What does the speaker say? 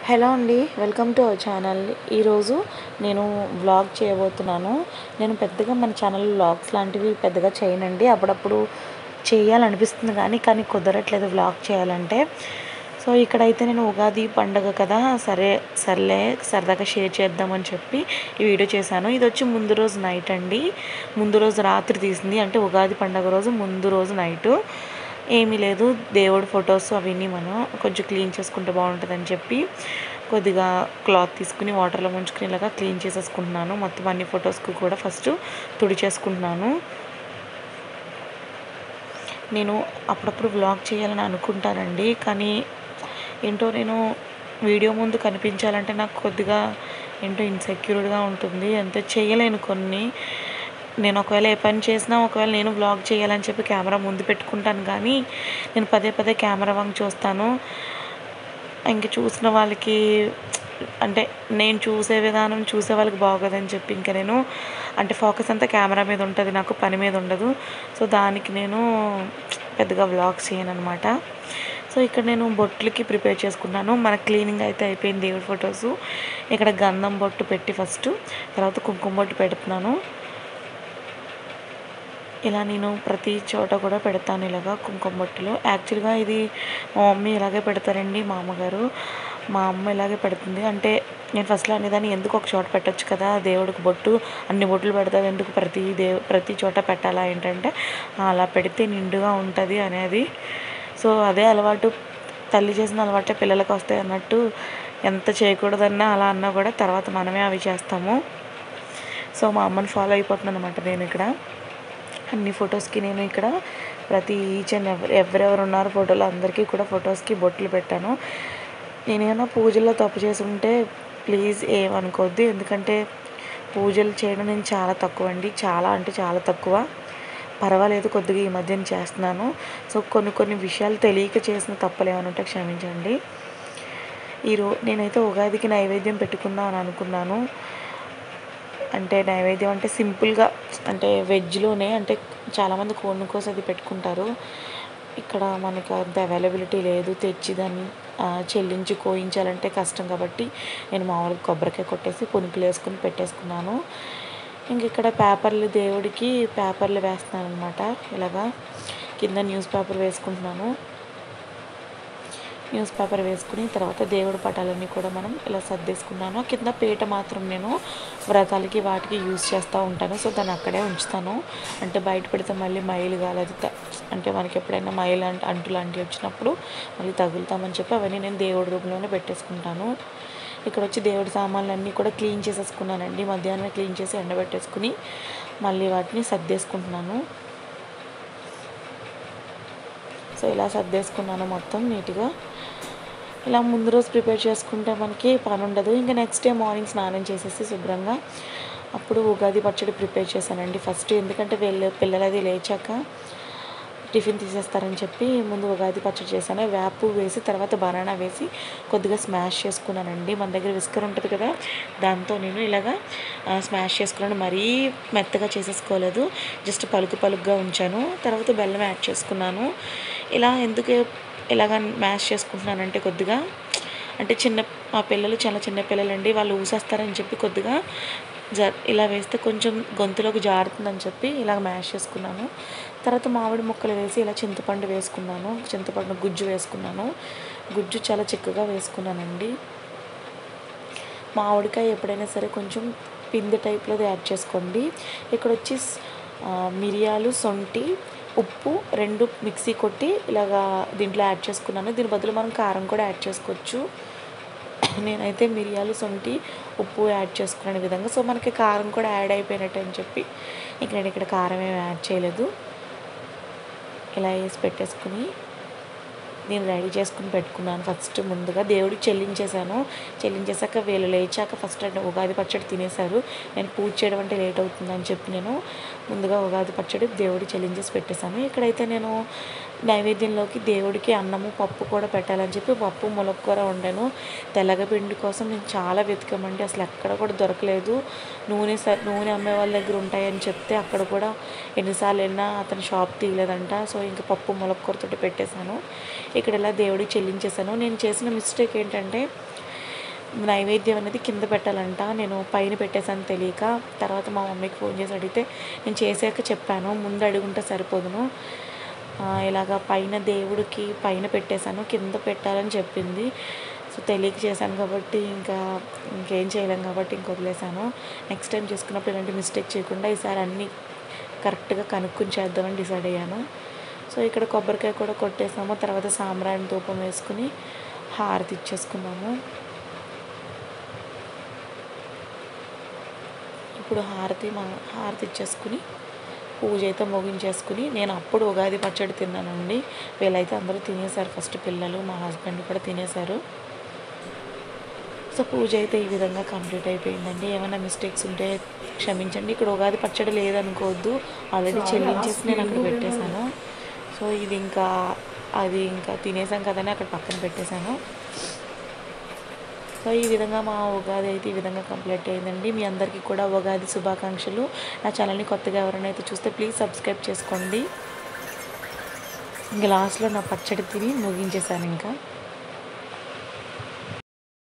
hello అండి welcome to our channel ఈరోజు నేను వ్లాగ్ చేయబోతున్నాను నేను పెద్దగా మన ఛానల్ వ్లాగ్స్ లాంటివి పెద్దగా చేయనండి అప్పుడప్పుడు చేయాలనిపిస్తుంది కానీ కానీ కుదరట్లేదు వ్లాగ్ చేయాలంటే సో ఇక్కడైతే నేను ఉగాది పండగ కదా సరే సర్లే సరదాగా షేర్ చేద్దామని చెప్పి ఈ వీడియో చేశాను ఇది వచ్చి ముందు రోజు నైట్ అండి ముందు రోజు రాత్రి తీసింది అంటే ఉగాది పండగ రోజు ముందు రోజు నైటు ఏమీ లేదు దేవుడి ఫొటోస్ అవన్నీ మనం కొంచెం క్లీన్ చేసుకుంటే బాగుంటుందని చెప్పి కొద్దిగా క్లాత్ తీసుకుని వాటర్లో ముంచుకుని ఇలాగా క్లీన్ చేసేసుకుంటున్నాను మొత్తం అన్ని ఫొటోస్కి కూడా ఫస్ట్ తుడిచేసుకుంటున్నాను నేను అప్పుడప్పుడు వ్లాగ్ చేయాలని అనుకుంటానండి కానీ ఏంటో నేను వీడియో ముందు కనిపించాలంటే నాకు కొద్దిగా ఏంటో ఇన్సెక్యూర్డ్గా ఉంటుంది అంతే చేయలేను కొన్ని నేను ఒకవేళ ఏ పని చేసినా ఒకవేళ నేను వ్లాగ్ చేయాలని చెప్పి కెమెరా ముందు పెట్టుకుంటాను కానీ నేను పదే పదే కెమెరా వంక చూస్తాను ఇంక చూసిన వాళ్ళకి అంటే నేను చూసే విధానం చూసే వాళ్ళకి బాగోదని చెప్పి ఇంకా నేను అంటే ఫోకస్ అంతా కెమెరా మీద ఉంటుంది నాకు పని మీద ఉండదు సో దానికి నేను పెద్దగా వ్లాగ్స్ చేయను అనమాట సో ఇక్కడ నేను బొట్లకి ప్రిపేర్ చేసుకున్నాను మన క్లీనింగ్ అయితే అయిపోయింది దేవుడి ఫొటోస్ ఇక్కడ గంధం బొట్టు పెట్టి ఫస్ట్ తర్వాత కుంకుమ బొట్టు పెడుతున్నాను ఇలా నేను ప్రతి చోట కూడా పెడతాను ఇలాగా కుంకుమ బొట్టులు యాక్చువల్గా ఇది మా మమ్మీ ఇలాగే పెడతారండి మా అమ్మగారు మా అమ్మ ఇలాగే పెడుతుంది అంటే నేను ఫస్ట్లో అనేదాన్ని ఎందుకు ఒక చోట పెట్టొచ్చు కదా దేవుడికి బొట్టు అన్ని బొట్లు పెడతావు ఎందుకు ప్రతి దేవు ప్రతి చోట పెట్టాలా ఏంటంటే అలా పెడితే నిండుగా ఉంటుంది అనేది సో అదే అలవాటు తల్లి చేసిన అలవాటే పిల్లలకు వస్తాయి అన్నట్టు ఎంత చేయకూడదన్నా అలా అన్నా కూడా తర్వాత మనమే అవి చేస్తాము సో మా అమ్మని ఫాలో అయిపోతున్నాను అనమాట నేను ఇక్కడ అన్ని ఫొటోస్కి నేను ఇక్కడ ప్రతి ఈచ్ అండ్ ఎవరు ఎవరెవరు ఉన్నారు ఫోటోలో అందరికీ కూడా ఫొటోస్కి బొట్లు పెట్టాను నేనేమైనా పూజల్లో తప్పు చేసి ఉంటే ప్లీజ్ ఏమనుకోవద్దు ఎందుకంటే పూజలు చేయడం నేను చాలా తక్కువ అండి చాలా అంటే చాలా తక్కువ పర్వాలేదు కొద్దిగా ఈ మధ్యన చేస్తున్నాను సో కొన్ని కొన్ని విషయాలు తెలియక చేసిన తప్పులు ఏమైనా ఉంటే క్షమించండి ఈరో నేనైతే ఉగాదికి నైవేద్యం పెట్టుకుందాం అని అనుకున్నాను అంటే నైవేద్యం అంటే సింపుల్గా అంటే వెజ్లోనే అంటే చాలామంది కోడిని కోసి అది పెట్టుకుంటారు ఇక్కడ మనకి అంత అవైలబిలిటీ లేదు తెచ్చి దాన్ని చెల్లించి కోయించాలంటే కష్టం కాబట్టి నేను మామూలుగా కొబ్బరికాయ కొట్టేసి పునుకులు వేసుకుని పెట్టేసుకున్నాను ఇంక ఇక్కడ పేపర్లు దేవుడికి పేపర్లు వేస్తున్నాను అనమాట ఇలాగా కింద న్యూస్ పేపర్ వేసుకుంటున్నాను న్యూస్ పేపర్ వేసుకుని తర్వాత దేవుడి పటాలన్నీ కూడా మనం ఇలా సర్దేసుకున్నాను కింద పీట మాత్రం నేను వ్రతాలకి వాటికి యూజ్ చేస్తూ ఉంటాను సో దాన్ని అక్కడే ఉంచుతాను అంటే బయట పెడితే మళ్ళీ మైలు కాలేదు అంటే మనకి ఎప్పుడైనా మైలు అంటే అంటు లాంటివి వచ్చినప్పుడు మళ్ళీ తగులుతామని చెప్పి అవన్నీ నేను దేవుడి రూమ్లోనే పెట్టేసుకుంటాను ఇక్కడ వచ్చి దేవుడి సామాన్లు అన్నీ కూడా క్లీన్ చేసేసుకున్నానండి మధ్యాహ్నం క్లీన్ చేసి ఎండబెట్టేసుకుని మళ్ళీ వాటిని సర్దేసుకుంటున్నాను సో ఇలా సర్దేసుకున్నాను మొత్తం నీట్గా ఇలా ముందు రోజు ప్రిపేర్ చేసుకుంటే మనకి పని ఉండదు ఇంకా నెక్స్ట్ డే మార్నింగ్ స్నానం చేసేసి శుభ్రంగా అప్పుడు ఉగాది పచ్చడి ప్రిపేర్ చేశానండి ఫస్ట్ ఎందుకంటే వీళ్ళు పిల్లలు అది లేచాక టిఫిన్ తీసేస్తారని చెప్పి ముందు ఉగాది పచ్చడి చేశాను వేపు వేసి తర్వాత బనానా వేసి కొద్దిగా స్మాష్ చేసుకున్నానండి మన దగ్గర విస్కర్ ఉంటుంది కదా దాంతో నేను ఇలాగా స్మాష్ చేసుకున్నాను మరీ మెత్తగా చేసేసుకోలేదు జస్ట్ పలుకు పలుకుగా ఉంచాను తర్వాత బెల్లం యాడ్ చేసుకున్నాను ఇలా ఎందుకు ఇలాగ మ్యాష్ చేసుకుంటున్నానంటే కొద్దిగా అంటే చిన్న మా పిల్లలు చాలా చిన్న పిల్లలండి వాళ్ళు ఊసేస్తారని చెప్పి కొద్దిగా జ ఇలా వేస్తే కొంచెం గొంతులోకి జారుతుందని చెప్పి ఇలా మ్యాష్ చేసుకున్నాను తర్వాత మామిడి ముక్కలు వేసి ఇలా చింతపండు వేసుకున్నాను చింతపండు గుజ్జు వేసుకున్నాను గుజ్జు చాలా చిక్కగా వేసుకున్నానండి మామిడికాయ ఎప్పుడైనా సరే కొంచెం పిండి టైప్లో యాడ్ చేసుకోండి ఇక్కడ వచ్చి మిరియాలు సొంటి ఉప్పు రెండు మిక్సీ కొట్టి ఇలాగా దీంట్లో యాడ్ చేసుకున్నాను దీని బదులు మనం కారం కూడా యాడ్ చేసుకోవచ్చు నేనైతే మిరియాలు సొంటి ఉప్పు యాడ్ చేసుకునే విధంగా సో మనకి కారం కూడా యాడ్ అయిపోయినట్టు అని చెప్పి ఇంక నేను ఇక్కడ కారం ఏమి యాడ్ చేయలేదు ఇలా వేసి పెట్టేసుకుని నేను రెడీ చేసుకుని పెట్టుకున్నాను ఫస్ట్ ముందుగా దేవుడికి చెల్లించేశాను చెల్లించేశాక వీళ్ళు లేచాక ఫస్ట్ అంటే ఉగాది పచ్చడి తినేశారు నేను పూజ చేయడం అంటే లేట్ అవుతుందని చెప్పి నేను ముందుగా ఉగాది పచ్చడి దేవుడికి చెల్లించేసి పెట్టేశాను ఇక్కడైతే నేను నైవేద్యంలోకి దేవుడికి అన్నము పప్పు కూడా పెట్టాలని చెప్పి పప్పు ములక్కూర వండాను తెల్లగపిండి కోసం నేను చాలా వెతికామండి అసలు ఎక్కడ కూడా దొరకలేదు నూనె స నూనె అమ్మే వాళ్ళ దగ్గర ఉంటాయని చెప్తే అక్కడ కూడా ఎన్నిసార్లు వెళ్ళినా అతను షాప్ తీయలేదంట సో ఇంకా పప్పు ములక్కూరతోటి పెట్టేశాను ఇక్కడ ఇలా దేవుడికి చెల్లించేశాను నేను చేసిన మిస్టేక్ ఏంటంటే నైవేద్యం అనేది కింద పెట్టాలంట నేను పైన పెట్టేసాను తెలియక తర్వాత మా మమ్మీకి ఫోన్ చేసి అడిగితే నేను చేసాక చెప్పాను ముందు అడుగుంటే సరిపోదును ఆ, ఇలాగ పైన దేవుడికి పైన పెట్టేశాను కింద పెట్టాలని చెప్పింది సో తెలియక చేశాను కాబట్టి ఇంకా ఇంకేం చేయలేం కాబట్టి ఇంక వదిలేశాను నెక్స్ట్ టైం చేసుకున్నప్పుడు ఇలాంటి మిస్టేక్ చేయకుండా ఈసారి అన్నీ కరెక్ట్గా కనుక్కొని చేద్దామని డిసైడ్ అయ్యాను సో ఇక్కడ కొబ్బరికాయ కూడా కొట్టేసాము తర్వాత సాంబ్రాణి ధూపం వేసుకుని హారతి ఇచ్చేసుకున్నాము ఇప్పుడు హారతి మా హారతి ఇచ్చేసుకుని పూజ అయితే ముగించేసుకుని నేను అప్పుడు ఉగాది పచ్చడి తిన్నానండి వీళ్ళైతే అందరూ తినేశారు ఫస్ట్ పిల్లలు మా హస్బెండ్ కూడా తినేశారు సో పూజ అయితే ఈ విధంగా కంప్లీట్ అయిపోయిందండి ఏమైనా మిస్టేక్స్ ఉంటే క్షమించండి ఇక్కడ ఉగాది పచ్చడి లేదనుకోవద్దు ఆల్రెడీ చెల్లించేసి నేను అక్కడ పెట్టేశాను సో ఇది ఇంకా అది ఇంకా తినేసాం కదని అక్కడ పక్కన పెట్టేశాను సో ఈ విధంగా మా ఉగాది అయితే ఈ విధంగా కంప్లీట్ అయిందండి మీ అందరికీ కూడా ఉగాది శుభాకాంక్షలు నా ఛానల్ని కొత్తగా ఎవరైనా అయితే చూస్తే ప్లీజ్ సబ్స్క్రైబ్ చేసుకోండి ఇంకా లాస్ట్లో నా పచ్చడి తిని ముగించేశాను ఇంకా